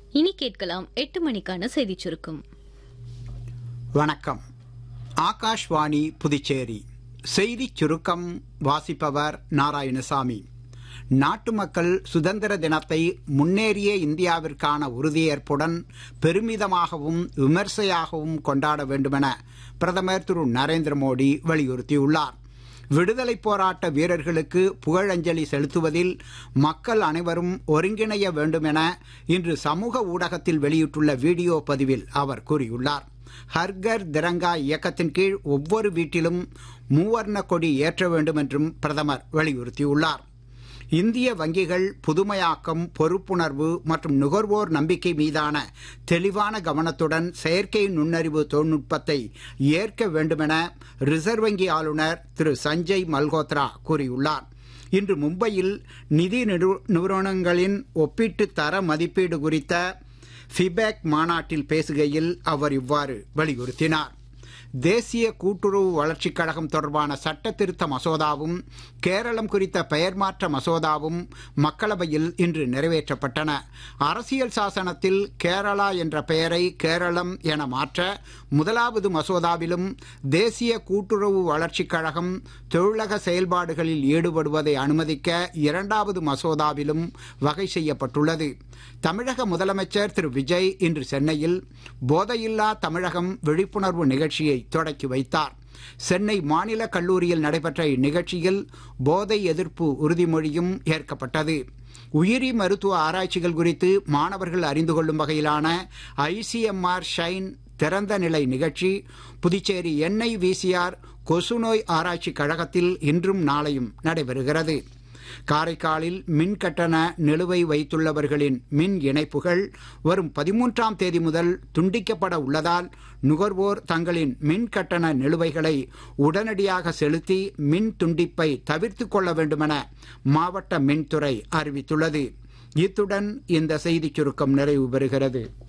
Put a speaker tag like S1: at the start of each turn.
S1: இனி கேட்கலாம் எட்டு மணிக்கான செய்திச் சுருக்கம்
S2: வணக்கம் ஆகாஷ்வாணி புதுச்சேரி செய்திச் சுருக்கம் வாசிப்பவர் நாராயணசாமி நாட்டு மக்கள் சுதந்திர தினத்தை முன்னேறிய இந்தியாவிற்கான உறுதியேற்புடன் பெருமிதமாகவும் விமர்சையாகவும் கொண்டாட வேண்டுமென பிரதமர் திரு நரேந்திர மோடி வலியுறுத்தியுள்ளார் விடுதலை போராட்ட வீரர்களுக்கு புகழஞ்சலி செலுத்துவதில் மக்கள் அனைவரும் ஒருங்கிணைய வேண்டுமென இன்று சமூக ஊடகத்தில் வெளியிட்டுள்ள வீடியோ பதிவில் அவர் கூறியுள்ளார் ஹர்கர் திரங்கா இயக்கத்தின் கீழ் ஒவ்வொரு வீட்டிலும் மூவர்ண கொடி ஏற்ற வேண்டும் என்றும் பிரதமர் வலியுறுத்தியுள்ளார் இந்திய வங்கிகள் புதுமையாக்கம் பொறுப்புணர்வு மற்றும் நுகர்வோர் நம்பிக்கை மீதான தெளிவான கவனத்துடன் செயற்கை நுண்ணறிவு தொழில்நுட்பத்தை ஏற்க வேண்டுமென ரிசர்வ் வங்கி ஆளுநர் திரு சஞ்சய் மல்கோத்ரா கூறியுள்ளார் இன்று மும்பையில் நிதி நிறுவனங்களின் ஒப்பீட்டு தர மதிப்பீடு குறித்த ஃபிபேக் மாநாட்டில் பேசுகையில் அவர் இவ்வாறு வலியுறுத்தினார் தேசிய கூட்டுறவு வளர்ச்சிக் கழகம் தொடர்பான சட்ட திருத்த மசோதாவும் கேரளம் குறித்த பெயர் மாற்ற மசோதாவும் மக்களவையில் இன்று நிறைவேற்றப்பட்டன அரசியல் சாசனத்தில் கேரளா என்ற பெயரை கேரளம் என மாற்ற முதலாவது மசோதாவிலும் தேசிய கூட்டுறவு வளர்ச்சிக் கழகம் தொழிலக செயல்பாடுகளில் ஈடுபடுவதை அனுமதிக்க இரண்டாவது மசோதாவிலும் வகை செய்யப்பட்டுள்ளது தமிழக முதலமைச்சர் திரு விஜய் இன்று சென்னையில் போதையில்லா தமிழகம் விழிப்புணர்வு நிகழ்ச்சியை தொடக்கி வைத்தார் சென்னை மாநில கல்லூரியில் நடைபெற்ற இந்நிகழ்ச்சியில் போதை எதிர்ப்பு உறுதிமொழியும் ஏற்கப்பட்டது உயிரி மருத்துவ ஆராய்ச்சிகள் குறித்து மாணவர்கள் அறிந்து கொள்ளும் வகையிலான ஐசிஎம்ஆர் ஷைன் திறந்த நிலை நிகழ்ச்சி புதுச்சேரி எண்ணெய் விசிஆர் கொசுநோய் ஆராய்ச்சி கழகத்தில் இன்றும் நாளையும் நடைபெறுகிறது காரைக்காலில் மின் கட்டண நிலுவை வைத்துள்ளவர்களின் மின் இணைப்புகள் வரும் பதிமூன்றாம் தேதி முதல் துண்டிக்கப்பட உள்ளதால் நுகர்வோர் தங்களின் மின் கட்டண நிலுவைகளை உடனடியாக செலுத்தி மின் துண்டிப்பை தவிர்த்து கொள்ள வேண்டுமென மாவட்ட மின்துறை அறிவித்துள்ளது இத்துடன் இந்த செய்திச் சுருக்கம் நிறைவு பெறுகிறது